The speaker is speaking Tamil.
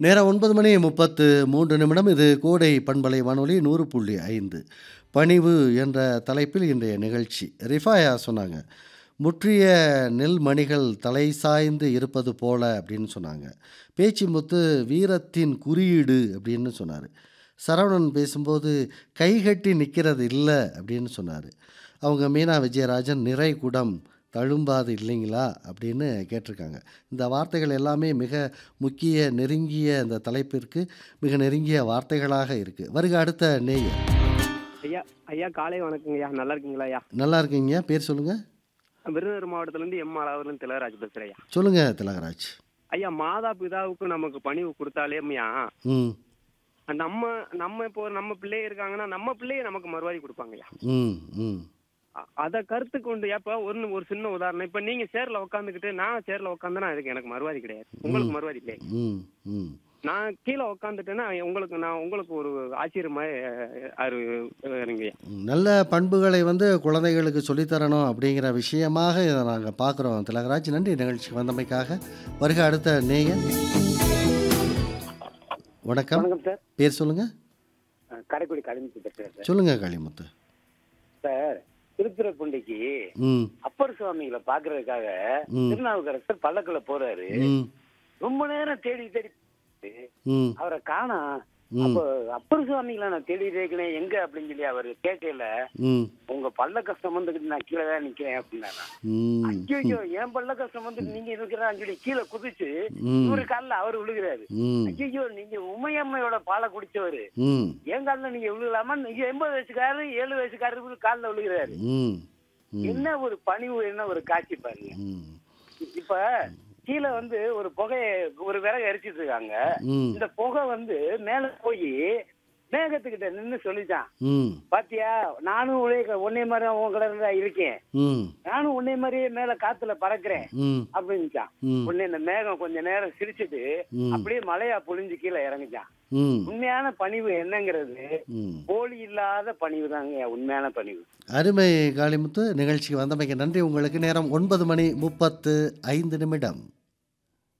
நேரம் 9 மணி 33 நிமிடம். இது கோடை பண்பலை வானொலி 100.5 பணிவு என்ற தலைப்பில் இன்றைய நிகழ்ச்சி. ரிஃபாயா சொன்னாங்க. "முற்றிய நெல் மணிகள் தலை சாய்ந்து இருப்பது போல" அப்படின்னு சொன்னாங்க. பேச்சிமுத்து "வீரத்தின் குறியீடு" அப்படின்னு சொன்னாரு. சரவணன் பேசும்போது "கைகட்டி நிக்கிறது இல்ல" அப்படின்னு சொன்னாரு. அவங்க மீனா விஜயராஜன் "நிறை குடம் தழும்பாது இல்லைங்களா?" அப்படின்னு கேட்டிருக்காங்க. இந்த வார்த்தைகள் எல்லாமே மிக முக்கிய, நெருங்கிய இந்த தலைப்பிற்கு மிக நெருங்கிய வார்த்தைகளாக இருக்கு. வருக அடுத்த நேயர். ஐயா ஐயா காலை வணக்கங்கய்யா. நல்லா இருக்கீங்களா ஐயா? நல்லா இருக்கீங்க. பேர் சொல்லுங்க? விருதுநகர் மாவட்டத்திலேருந்து எம். அழகர்லேருந்து திலகராஜ் பேசுறேன் ஐயா. சொல்லுங்க திலகராஜ். ஐயா மாதா பிதாவுக்கு நமக்கு பணிவு கொடுத்தாலேம்யா ம். நம்ம நம்ம இப்போ நம்ம பிள்ளைங்க இருக்காங்கன்னா நம்ம பிள்ளைய நமக்கு மறுவாதி கொடுப்பாங்கய்யா. ம். ம். அ- அத கருத்து கொண்டு இப்ப ஒரு ஒரு சின்ன உதாரணம் இப்ப நீங்க சேர்ல உட்காந்துக்கிட்டு நான் சேர்ல உட்காந்தனா அதுக்கு எனக்கு மறுவாதி கிடையாது உங்களுக்கு மறுவாதி கிடையாது ம். ம். நான் கீழே உட்காந்துட்டேன்னா உங்களுக்கு நான் உங்களுக்கு ஒரு ஆச்சரியமா அரு இருங்கய்யா நல்ல பண்புகளை வந்து குழந்தைகளுக்கு சொல்லித் தரணும் அப்படிங்கிற விஷயமாக இதை நாங்கள் பார்க்குறோம் திலகராஜ். நன்றி நிகழ்ச்சிக்கு வந்தமைக்காக. வருக அடுத்த நேயர். வணக்கம். வணக்கம் சார் பேர் சொல்லுங்க? அஹ் காரைக்குடி காளிமுத்து பேசுறேன் சார் சொல்லுங்க காளிமுத்து. சார் திருத்துறைப்பூண்டிக்கு ம். அப்பர் சுவாமிகளை பாக்குறதுக்காக ம். திருநாவுக்கரசர் பல்லக்குல போறாரு ம். ரொம்ப நேரம் தேடி தேடி ம். அவரை காணா ம். அப்ப அப்பர் சுவாமிகளை நான் தேடி இருக்கேன் எங்க அப்படின்னு சொல்லி அவர் கேட்கல ம். உங்க பல்ல கஷ்டம் வந்துக்கிட்டு நான் கீழே தான் நிக்கிறேன் அப்படின்னா ம். ஐயோ என் பல்ல கஷ்டம் வந்து நீங்க இருக்கிறான்னு சொல்லி கீழே குதிச்சு ம். இவரு காலில் அவர் விழுகிறாரு ம். ஐயோ நீங்க உமையம்மையோட பாலை குடிச்சவரு ம். என் காலில் நீங்க விழுகலாமா நீங்க எண்பது வயசுக்காரரு ஏழு வயசுக்காரரு காலில் விழுகிறாரு ம். ம். என்ன ஒரு பணிவு என்ன ஒரு காட்சி பாருங்க ம். இப்ப கீழே வந்து ஒரு புகைய ஒரு விறகு எரிச்சிட்டு இருக்காங்க ம். இந்த புகை வந்து மேல போய் மேகத்துக்கிட்ட நின்னு சொல்லிட்டான் ம். பாத்தியா நானும் உன்னை உன்னை மாதிரி உன் கடல இருக்கேன் ம். நானும் உன்னை மாதிரியே மேல காத்துல பறக்கிறேன் ம். அப்படின்னுச்சான் ம். உடனே இந்த மேகம் கொஞ்ச நேரம் சிரிச்சிட்டு ம். அப்படியே மலையா பொழிஞ்சு கீழே இறங்குச்சான் ம். உண்மையான பணிவு என்னங்கிறது ம். போலி இல்லாத பணிவு தாங்க உண்மையான பணிவு அருமை காளிமுத்து நிகழ்ச்சிக்கு வந்தமைக்கு நன்றி உங்களுக்கு நேரம் ஒன்பது மணி முப்பத்து ஐந்து நிமிடம்